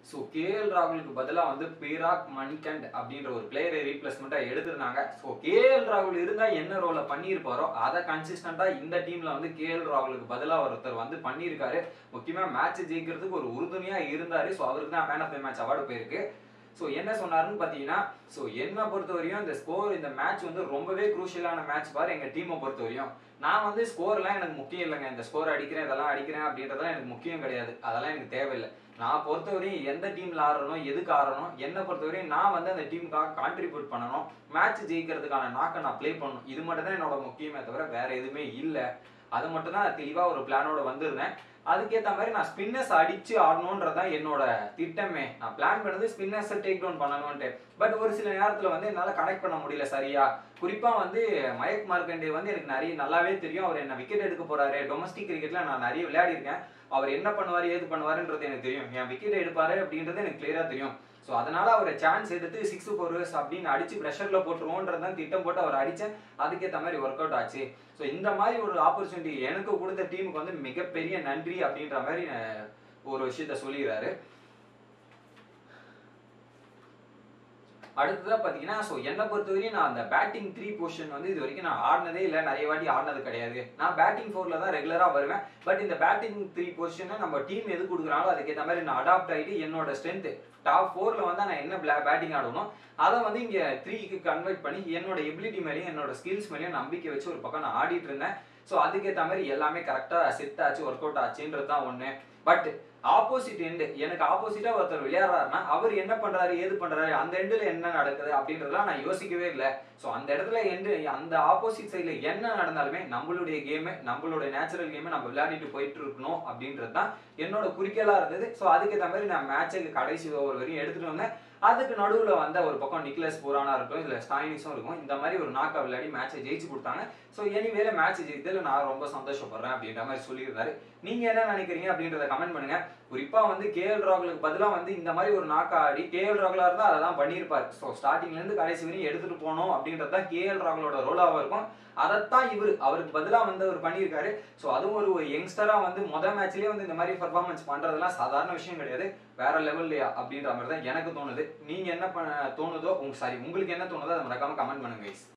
so KL ராகுலுக்கு பதிலாக வந்து பீராக் மணிகண்ட் அப்படின்ற ஒரு பிளேயரை ரீப்ளேஸ்மெண்ட்டாக எடுத்திருந்தாங்க ஸோ கேஎல் ராகுல் இருந்தால் என்ன ரோலை பண்ணியிருப்பாரோ அதை கன்சிஸ்டண்ட்டாக இந்த டீமில் வந்து கேஎல் ராகுலுக்கு பதிலாக ஒருத்தர் வந்து பண்ணியிருக்காரு முக்கியமாக மேட்ச் ஜெயிக்கிறதுக்கு ஒரு உறுதுணையாக இருந்தார் ஸோ அவருக்கு தான் man of the match award போயிருக்கு ஸோ என்ன சொன்னாருன்னு பார்த்தீங்கன்னா ஸோ என்னை பொறுத்தவரையும் இந்த ஸ்கோர் இந்த மேட்ச் வந்து ரொம்பவே குரூஷியலான மேட்ச் பாரு எங்கள் டீமை பொறுத்தவரையும் நான் வந்து ஸ்கோர்லாம் எனக்கு முக்கியம் இல்லைங்க இந்த ஸ்கோர் அடிக்கிறேன் இதெல்லாம் அடிக்கிறேன் அப்படின்றதெல்லாம் எனக்கு முக்கியம் கிடையாது அதெல்லாம் எனக்கு தேவையில்லை நான் பொறுத்தவரையும் எந்த டீமில் ஆடுறனோ எதுக்கு ஆடுறனோ என்னை பொறுத்தவரையும் நான் வந்து அந்த டீமுக்காக கான்ட்ரிபியூட் பண்ணணும் மேட்ச் ஜெயிக்கிறதுக்கான நாக்கை நான் ப்ளே பண்ணணும் இது மட்டும் தான் என்னோட முக்கியமே தவிர வேற எதுவுமே இல்லை அது மட்டும் தான் தெளிவாக ஒரு பிளானோட வந்திருந்தேன் அதுக்கேற்ற மாதிரி நான் ஸ்பின்னர்ஸ் அடிச்சு ஆடணுன்றதான் என்னோட திட்டமே நான் பிளான் பண்ணது ஸ்பின்னர்ஸை டேக் டவுன் பண்ணணும்ட்டு பட் ஒரு சில நேரத்தில் வந்து என்னால் கனெக்ட் பண்ண முடியல சரியா குறிப்பாக வந்து மயக் மார்க்கண்டே வந்து எனக்கு நிறைய நல்லாவே தெரியும் அவர் என்ன விக்கெட் எடுக்க போறாரு டொமஸ்டிக் கிரிக்கெட்ல நான் நிறைய விளையாடிருக்கேன் அவர் என்ன பண்ணுவார் ஏது பண்ணுவாருன்றது எனக்கு தெரியும் என் விக்கெட் எடுப்பாரு அப்படின்றது எனக்கு கிளியராக தெரியும் ஸோ அதனால அவரை சான்ஸ் எடுத்து சிக்ஸ் ஃபோர்ஸ் அப்படின்னு அடிச்சு ப்ரெஷரில் போட்டுருவோன்றதான் திட்டம் போட்டு அவர் அடிச்சேன் அதுக்கேற்ற மாதிரி ஒர்க் அவுட் ஆச்சு ஸோ இந்த மாதிரி ஒரு ஆப்பர்ச்சுனிட்டி எனக்கு கொடுத்த டீமுக்கு வந்து மிகப்பெரிய நன்றி அப்படின்ற மாதிரி அஹ், ஒரு விஷயத்த சொல்லிடுறாரு அடுத்ததாக பார்த்தீங்கன்னா ஸோ என்னை பொறுத்தவரையும் நான் அந்த பேட்டிங் த்ரீ பொசிஷன் வந்து இது வரைக்கும் நான் ஆடினதே இல்லை நிறைய வாட்டி ஆடினது கிடையாது நான் பேட்டிங் ஃபோரில் தான் ரெகுலராக வருவேன் பட் இந்த பேட்டிங் த்ரீ பொசிஷனை நம்ம டீம் எது கொடுக்குறாங்களோ அதுக்கேற்ற மாதிரி நான் அடாப்ட் ஆகிட்டு என்னோட ஸ்ட்ரென்த் டாப் ஃபோரில் வந்து நான் என்ன பேட்டிங் ஆடணும் அதை வந்து இங்கே த்ரீக்கு கன்வெர்ட் பண்ணி என்னோட எபிலிட்டி மேலேயும் என்னோட ஸ்கில்ஸ் மேலேயும் நம்பிக்கை வச்சு ஒரு பக்கம் நான் ஆடிட்டு இருந்தேன் ஸோ அதுக்கேற்ற மாதிரி எல்லாமே கரெக்டாக செட் ஆச்சு ஒர்க் அவுட் ஆச்சுன்றது தான் ஒன்று பட் ஆப்போசிட் எண்டு எனக்கு ஆப்போசிட்டா ஒருத்தர் விளையாடுறாருன்னா அவர் என்ன பண்றாரு ஏது பண்றாரு அந்த எண்டுல என்ன நடக்குது அப்படின்றதெல்லாம் நான் யோசிக்கவே இல்லை ஸோ அந்த இடத்துல எண்டு அந்த ஆப்போசிட் சைட்ல என்ன நடந்தாலுமே நம்மளுடைய கேமு நம்மளுடைய நேச்சுரல் கேமை நம்ம விளையாடிட்டு போயிட்டு இருக்கணும் அப்படின்றது தான் என்னோட குறிக்கோளா இருந்தது ஸோ அதுக்கேற்ற மாதிரி நான் மேட்சுக்கு கடைசி ஓவர் வரையும் எடுத்துட்டு வந்தேன் அதுக்கு நடுவில் வந்த ஒரு பக்கம் நிக்லஸ் பூரானா இருக்கும் இல்லை ஸ்டாயினிஸும் இருக்கும் இந்த மாதிரி ஒரு நாக்கா விளையாடி மேட்சை ஜெயிச்சு கொடுத்தாங்க ஸோ எனிவேல மேட்ச் ஜெயித்ததில் நான் ரொம்ப சந்தோஷப்படுறேன் அப்படின்ற மாதிரி சொல்லியிருந்தாரு நீங்க என்ன நினைக்கிறீங்க அப்படின்றத கமெண்ட் பண்ணுங்க குறிப்பா வந்து கேஎல் ராகுலுக்கு பதிலாக வந்து இந்த மாதிரி ஒரு நாக்கா ஆடி கேஎல் ராகுலா இருந்தால் அதை தான் பண்ணியிருப்பார் ஸோ ஸ்டார்டிங்ல இருந்து கடைசி வரையும் எடுத்துட்டு போனோம் அப்படின்றது தான் கேஎல் ராகுலோட ரோலாக இருக்கும் அதைத்தான் இவர் அவருக்கு பதிலாக வந்து அவர் பண்ணியிருக்காரு ஸோ அதுவும் ஒரு யங்ஸ்டரா வந்து முத மேட்ச்லயே வந்து இந்த மாதிரி பர்ஃபார்மன்ஸ் பண்றதெல்லாம் சாதாரண விஷயம் கிடையாது வேற லெவல்லையா அப்படின்ற மாதிரி தான் எனக்கு தோணுது நீங்க என்ன பண்ண தோணுதோ உங்க சாரி உங்களுக்கு என்ன தோணுதோ அதை மறக்காம கமெண்ட் பண்ணுங்க guys